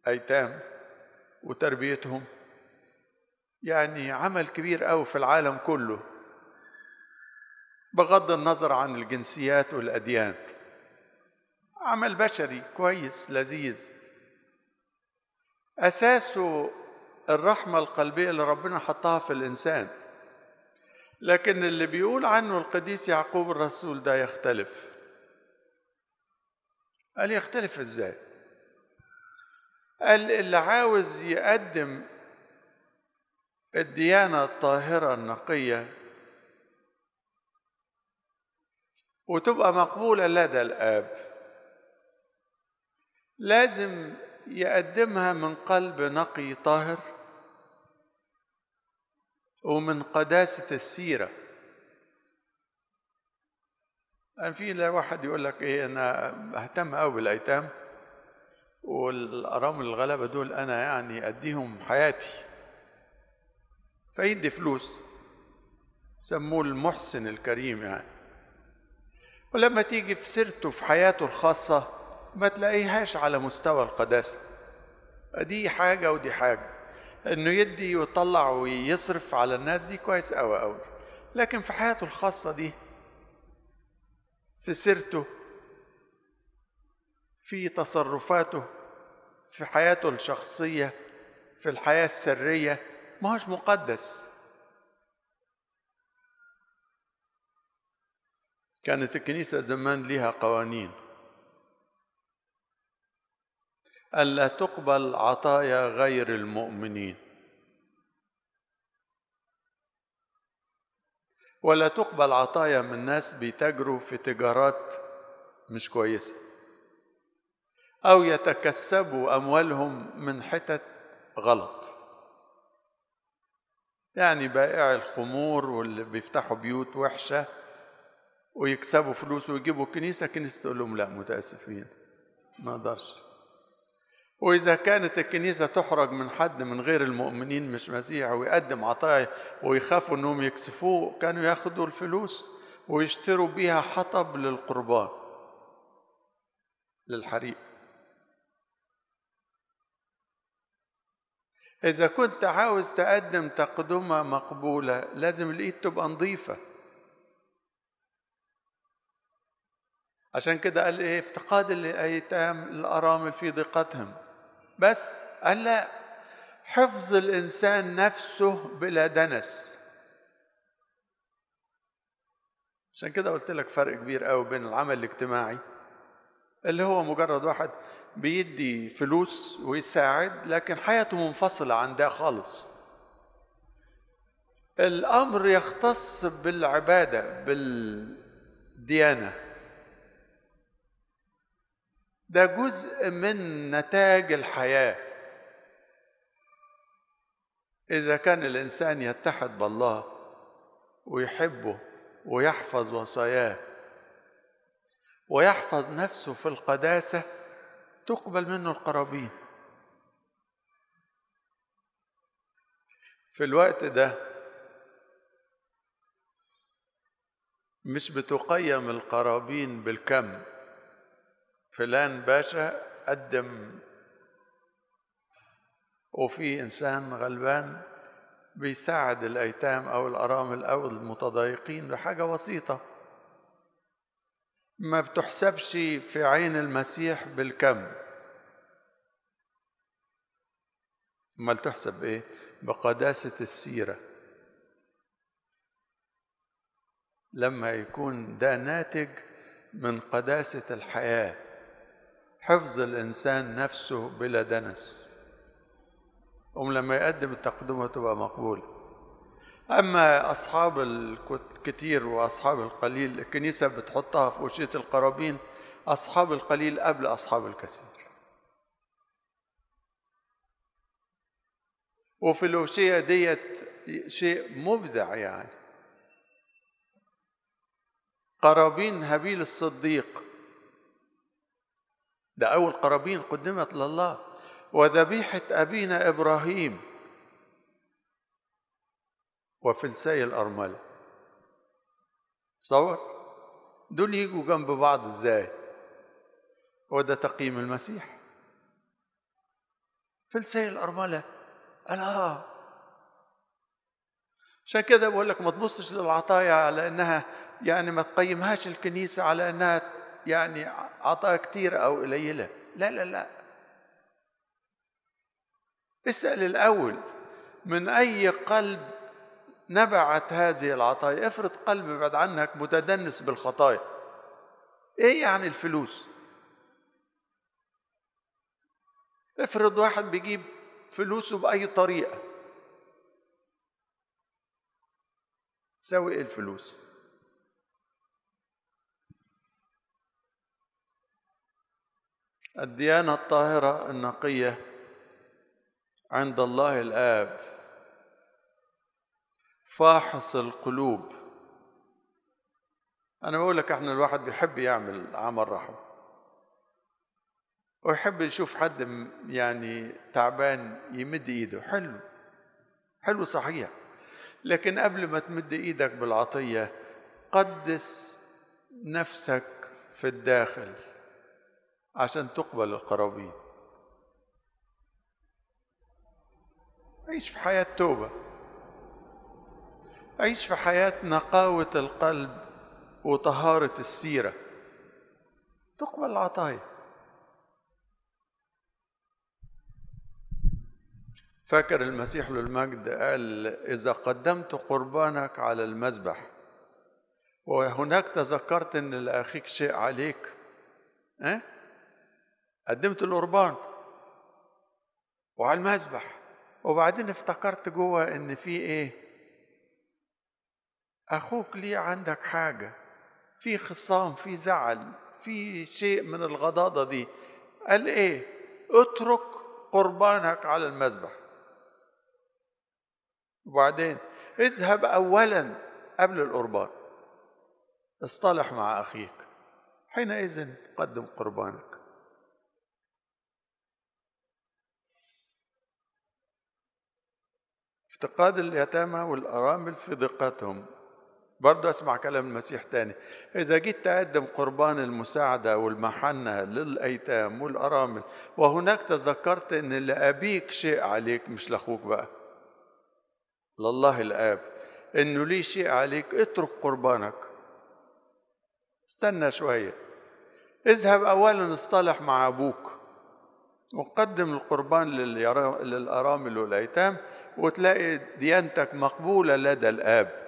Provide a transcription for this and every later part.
أيتام وتربيتهم يعني عمل كبير قوي في العالم كله بغض النظر عن الجنسيات والأديان عمل بشري كويس لذيذ أساسه الرحمة القلبية اللي ربنا حطها في الإنسان لكن اللي بيقول عنه القديس يعقوب الرسول ده يختلف قال يختلف ازاي قال اللي عاوز يقدم الديانة الطاهرة النقية وتبقى مقبولة لدى الآب لازم يقدمها من قلب نقي طاهر ومن قداسة السيرة يعني في واحد يقول لك ايه انا اهتم قوي بالايتام والارامل الغلبة دول انا يعني اديهم حياتي فيدي فلوس سموه المحسن الكريم يعني ولما تيجي في سيرته في حياته الخاصة ما تلاقيهاش على مستوى القداسة دي حاجة ودي حاجة انه يدي ويطلع ويصرف على الناس دي كويس قوي قوي لكن في حياته الخاصة دي في سيرته في تصرفاته في حياته الشخصية في الحياة السرية ما هوش مقدس كانت الكنيسة زمان ليها قوانين ألا تقبل عطايا غير المؤمنين ولا تقبل عطايا من ناس بيتاجروا في تجارات مش كويسة أو يتكسبوا أموالهم من حتت غلط يعني بائع الخمور واللي بيفتحوا بيوت وحشة ويكسبوا فلوس ويجيبوا كنيسة كنيسة تقول لهم لا متأسفين ما أقدرش وإذا كانت الكنيسة تحرج من حد من غير المؤمنين مش مسيح ويقدم عطايا ويخافوا إنهم يكسفوه كانوا ياخدوا الفلوس ويشتروا بيها حطب للقربان للحريق إذا كنت عاوز تقدم تقدمة مقبولة لازم الإيد تبقى نظيفة عشان كده قال إيه افتقاد الأيتام الأرامل في ضيقتهم بس قال لا حفظ الإنسان نفسه بلا دنس عشان كده قلت لك فرق كبير قوي بين العمل الاجتماعي اللي هو مجرد واحد بيدي فلوس ويساعد لكن حياته منفصلة عن ده خالص الأمر يختص بالعبادة بالديانة ده جزء من نتاج الحياة إذا كان الإنسان يتحد بالله ويحبه ويحفظ وصاياه ويحفظ نفسه في القداسة تقبل منه القرابين في الوقت ده مش بتقيم القرابين بالكم فلان باشا قدم وفي انسان غلبان بيساعد الايتام او الارامل او المتضايقين بحاجه بسيطه ما بتحسبش في عين المسيح بالكم امال تحسب ايه بقداسه السيره لما يكون ده ناتج من قداسه الحياه حفظ الانسان نفسه بلا دنس أم لما يقدم التقدمة تبقى مقبولة أما أصحاب الكتير وأصحاب القليل الكنيسة بتحطها في وشية القرابين أصحاب القليل قبل أصحاب الكثير وفي الوشية ديت شيء مبدع يعني قرابين هابيل الصديق ده أول قرابين قدمت لله وذبيحة أبينا إبراهيم وفلسي الأرملة تصور دول يجوا جنب بعض ازاي وده تقييم المسيح فلسي الأرملة قال آه عشان كده بقول لك ما تبصش للعطايا على انها يعني ما تقيمهاش الكنيسه على انها يعني عطايا كتير او قليله لا لا لا اسال الاول من اي قلب نبعت هذه العطايا افرض قلب بعد عنك متدنس بالخطايا ايه يعني الفلوس افرض واحد بيجيب فلوسه باي طريقه تساوي ايه الفلوس الديانه الطاهره النقيه عند الله الاب فاحص القلوب انا بقول لك احنا الواحد بيحب يعمل عمل رحمه ويحب يشوف حد يعني تعبان يمد ايده حلو حلو صحيح لكن قبل ما تمد ايدك بالعطيه قدس نفسك في الداخل عشان تقبل القرابين عيش في حياه توبه عيش في حياه نقاوه القلب وطهاره السيره تقبل العطايا فاكر المسيح له المجد قال إذا قدمت قربانك على المذبح وهناك تذكرت أن لأخيك شيء عليك أه؟ قدمت القربان وعلى المذبح وبعدين افتكرت جوه ان في ايه اخوك ليه عندك حاجه في خصام في زعل في شيء من الغضاضه دي قال ايه اترك قربانك على المذبح وبعدين اذهب اولا قبل القربان اصطلح مع اخيك حينئذ قدم قربانك افتقاد اليتامى والارامل في دقتهم برضه اسمع كلام المسيح تاني اذا جيت تقدم قربان المساعده والمحنه للايتام والارامل وهناك تذكرت ان لابيك شيء عليك مش لاخوك بقى لله الآب إنه ليه شيء عليك اترك قربانك استنى شوية اذهب أولا اصطلح مع أبوك وقدم القربان للأرامل والأيتام وتلاقي ديانتك مقبولة لدى الآب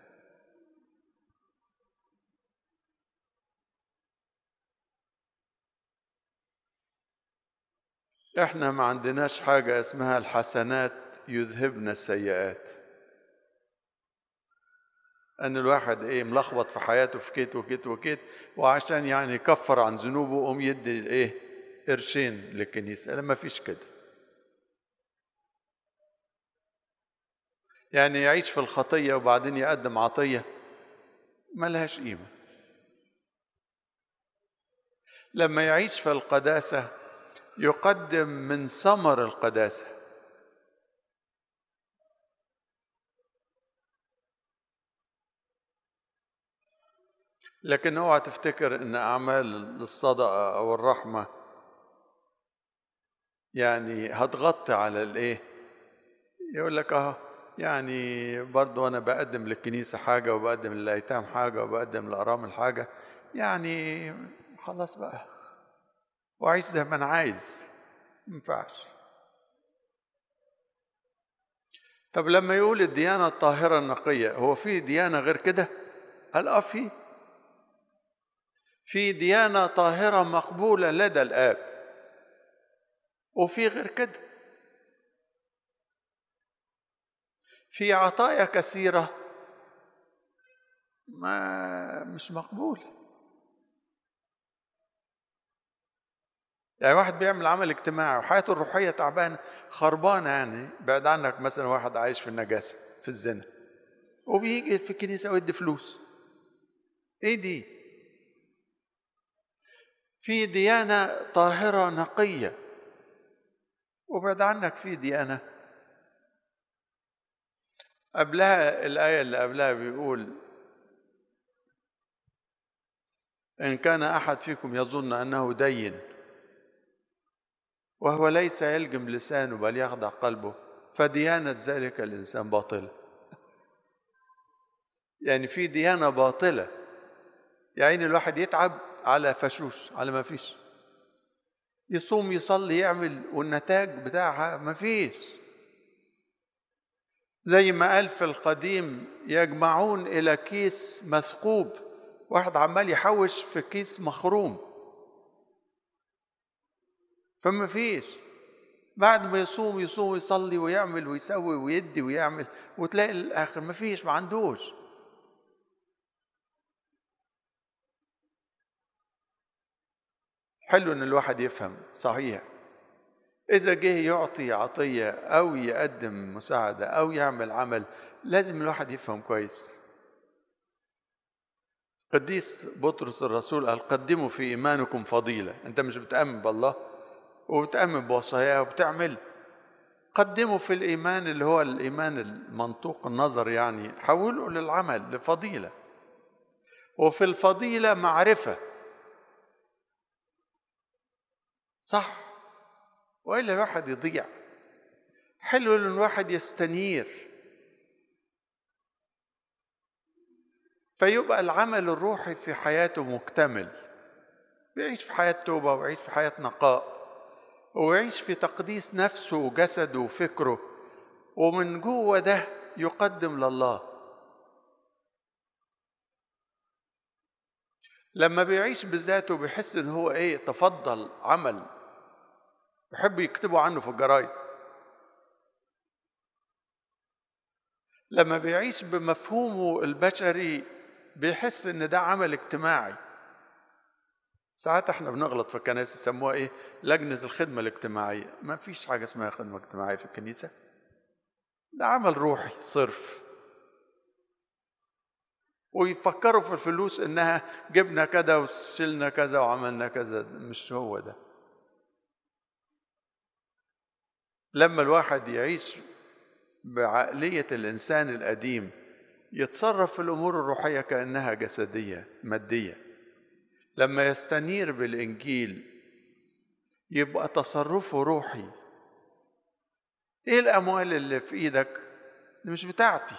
احنا ما عندناش حاجة اسمها الحسنات يذهبن السيئات ان الواحد ايه ملخبط في حياته في كيت وكيت وكيت وعشان يعني يكفر عن ذنوبه قوم يدي ايه قرشين للكنيسه لا ما فيش كده يعني يعيش في الخطيه وبعدين يقدم عطيه ملهاش قيمه لما يعيش في القداسه يقدم من ثمر القداسه لكن اوعى تفتكر ان اعمال الصدقه او الرحمه يعني هتغطي على الايه يقول لك اه يعني برضو انا بقدم للكنيسه حاجه وبقدم للايتام حاجه وبقدم للارامل حاجه يعني خلاص بقى واعيش زي ما انا عايز ما ينفعش طب لما يقول الديانه الطاهره النقيه هو في ديانه غير كده قال اه في في ديانة طاهرة مقبولة لدى الآب وفي غير كده في عطايا كثيرة ما مش مقبولة يعني واحد بيعمل عمل اجتماعي وحياته الروحية تعبانة خربانة يعني بعد عنك مثلا واحد عايش في النجاسة في الزنا وبيجي في الكنيسة ويدي فلوس ايه دي؟ في ديانة طاهرة نقية وبعد عنك في ديانة قبلها الآية اللي قبلها بيقول إن كان أحد فيكم يظن أنه دين وهو ليس يلجم لسانه بل يخضع قلبه فديانة ذلك الإنسان باطلة يعني في ديانة باطلة يعني الواحد يتعب على فشوش على ما فيش يصوم يصلي يعمل والنتاج بتاعها ما فيش زي ما قال في القديم يجمعون إلى كيس مثقوب واحد عمال يحوش في كيس مخروم فما فيش بعد ما يصوم يصوم ويصلي ويعمل ويسوي ويدي ويعمل وتلاقي الاخر ما فيش ما عندوش حلو ان الواحد يفهم صحيح اذا جه يعطي عطيه او يقدم مساعده او يعمل عمل لازم الواحد يفهم كويس قديس بطرس الرسول قال قدموا في ايمانكم فضيله انت مش بتامن بالله وبتامن بوصاياه وبتعمل قدموا في الايمان اللي هو الايمان المنطوق النظر يعني حولوا للعمل لفضيله وفي الفضيله معرفه صح والا الواحد يضيع حلو ان الواحد يستنير فيبقى العمل الروحي في حياته مكتمل بيعيش في حياة توبة ويعيش في حياة نقاء ويعيش في تقديس نفسه وجسده وفكره ومن جوه ده يقدم لله لما بيعيش بذاته بيحس ان هو ايه تفضل عمل يحب يكتبوا عنه في الجرايد لما بيعيش بمفهومه البشري بيحس ان ده عمل اجتماعي ساعات احنا بنغلط في الكنائس يسموها ايه لجنة الخدمة الاجتماعية ما فيش حاجة اسمها خدمة اجتماعية في الكنيسة ده عمل روحي صرف ويفكروا في الفلوس انها جبنا كذا وشلنا كذا وعملنا كذا مش هو ده لما الواحد يعيش بعقلية الإنسان القديم يتصرف في الأمور الروحية كأنها جسدية مادية لما يستنير بالإنجيل يبقى تصرفه روحي إيه الأموال اللي في إيدك؟ دي مش بتاعتي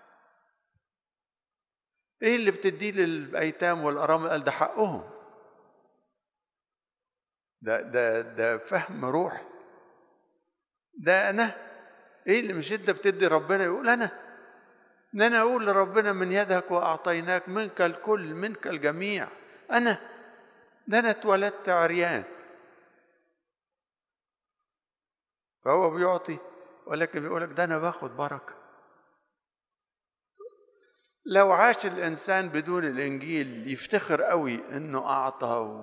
إيه اللي بتديه للأيتام والأرامل؟ قال ده حقهم ده ده ده فهم روحي ده انا ايه اللي مش انت بتدي ربنا يقول انا ان انا اقول لربنا من يدك واعطيناك منك الكل منك الجميع انا ده انا اتولدت عريان فهو بيعطي ولكن بيقول لك ده انا باخد بركه لو عاش الانسان بدون الانجيل يفتخر قوي انه اعطى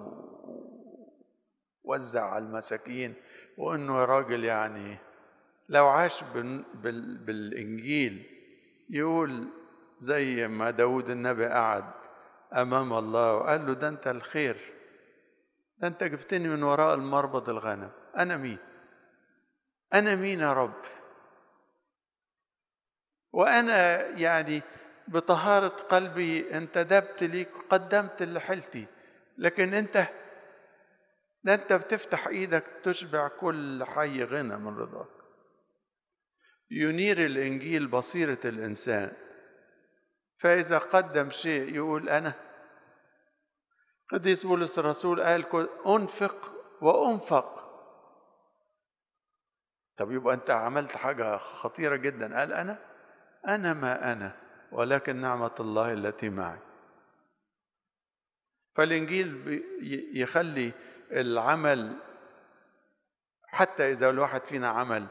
ووزع على المساكين وانه راجل يعني لو عاش بالانجيل يقول زي ما داود النبي قعد امام الله وقال له ده انت الخير ده انت جبتني من وراء المربض الغنم انا مين انا مين يا رب وانا يعني بطهاره قلبي انتدبت ليك قدمت لحلتي لكن انت ده انت بتفتح ايدك تشبع كل حي غنى من رضاك ينير الانجيل بصيره الانسان فاذا قدم شيء يقول انا قديس بولس الرسول قال انفق وانفق طب يبقى انت عملت حاجه خطيره جدا قال انا انا ما انا ولكن نعمه الله التي معي فالانجيل يخلي العمل حتى إذا الواحد فينا عمل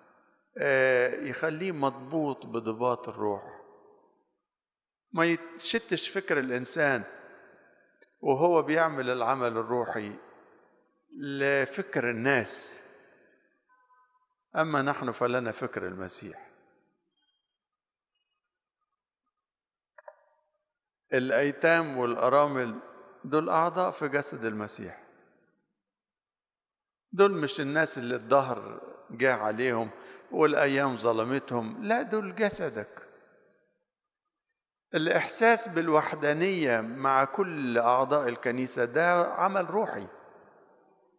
يخليه مضبوط بضباط الروح ما يتشتش فكر الإنسان وهو بيعمل العمل الروحي لفكر الناس أما نحن فلنا فكر المسيح الأيتام والأرامل دول أعضاء في جسد المسيح دول مش الناس اللي الظهر جاء عليهم والايام ظلمتهم لا دول جسدك الاحساس بالوحدانيه مع كل اعضاء الكنيسه ده عمل روحي